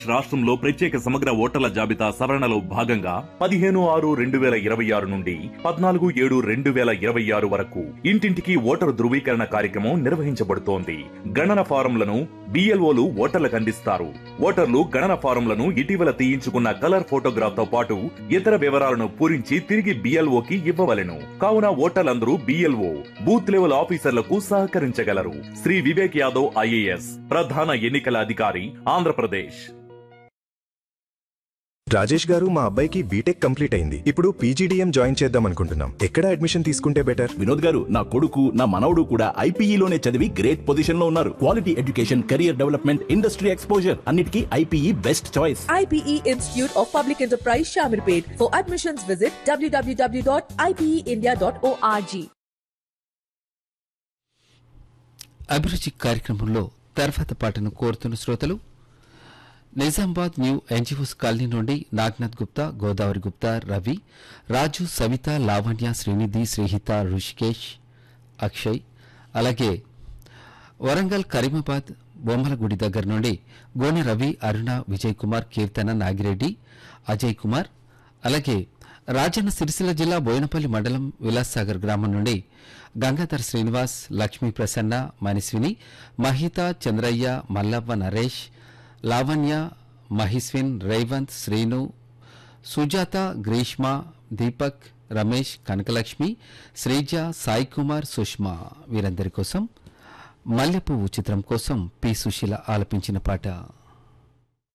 రాష్ట్రంలో ప్రత్యేక సమగ్ర ఓటర్ల జాబితా సవరణలో భాగంగా పదిహేను ఆరు రెండు వేల ఇరవై ఆరు నుండి పద్నాలుగు ఏడు రెండు వేల ఇరవై ఆరు వరకు ఇంటింటికి ఓటరు ధృవీకరణ కార్యక్రమం నిర్వహించబడుతోంది గణన ఫారంలను బిఎల్ఓలు ఓటర్లకు అందిస్తారు ఓటర్లు గణన ఫారంలను ఇటీవల తీయించుకున్న కలర్ ఫోటోగ్రాఫ్ తో పాటు ఇతర వివరాలను పూరించి తిరిగి బిఎల్ఓకి ఇవ్వవలెను కావున ఓటర్లందరూ బిఎల్ఓ బూత్ లెవెల్ ఆఫీసర్లకు సహకరించగలరు శ్రీ వివేక్ యాదవ్ ఐఏఎస్ ప్రధాన ఎన్నికల అధికారి ఆంధ్రప్రదేశ్ రాజేష్ గారు మా అబ్బాయికి బీటెక్ కంప్లీట్ అయింది ఇప్పుడు పీజీడీఎం జాయిన్ చేద్దాం అనుకుంటున్నాం ఎక్కడ అడ్మిషన్ తీసుకుంటే బెటర్ వినోద్ గారు నా కొడుకు నా మనవడు కూడా ఐపీఈలోనే చదివి గ్రేట్ పొజిషన్ లో ఉన్నారు quality education career development industry exposure అన్నిటికీ IPE best choice IPE Institute of Public Enterprise Shamirpet. For admissions, visit www.ipeindia.org. అభిరుచి కార్యక్రమంలో తర్వాత పాటను కోరుతున్న శ్రోతలు నిజామాబాద్ న్యూ ఎన్జిఓస్ కాలనీ నుండి నాగ్నాథ్ గుప్తా గోదావరి గుప్తా రవి రాజు సవిత లావణ్య శ్రీనిధి శ్రీహిత ఋషికేష్ అక్షయ్ అలాగే వరంగల్ కరీమాబాద్ బొమ్మలగుడి దగ్గర నుండి గోనె రవి అరుణ విజయ్ కుమార్ కీర్తన నాగిరెడ్డి అజయ్ కుమార్ అలాగే రాజన్న సిరిసిల్ల జిల్లా బోయినపల్లి మండలం విలాస్సాగర్ గ్రామం నుండి గంగాధర్ శ్రీనివాస్ లక్ష్మీ ప్రసన్న మనిస్విని మహిత చంద్రయ్య మల్లవ్వ నరేష్ లావణ్య మహిస్విన్ రేవంత్ శ్రీను సుజాత గ్రీష్మ దీపక్ రమేష్ కనకలక్ష్మి శ్రీజ సాయి కుమార్ సుష్మా వీరందరి కోసం మల్లెపువ్వు చిత్రం కోసం పి సుశీల ఆలపించిన పాట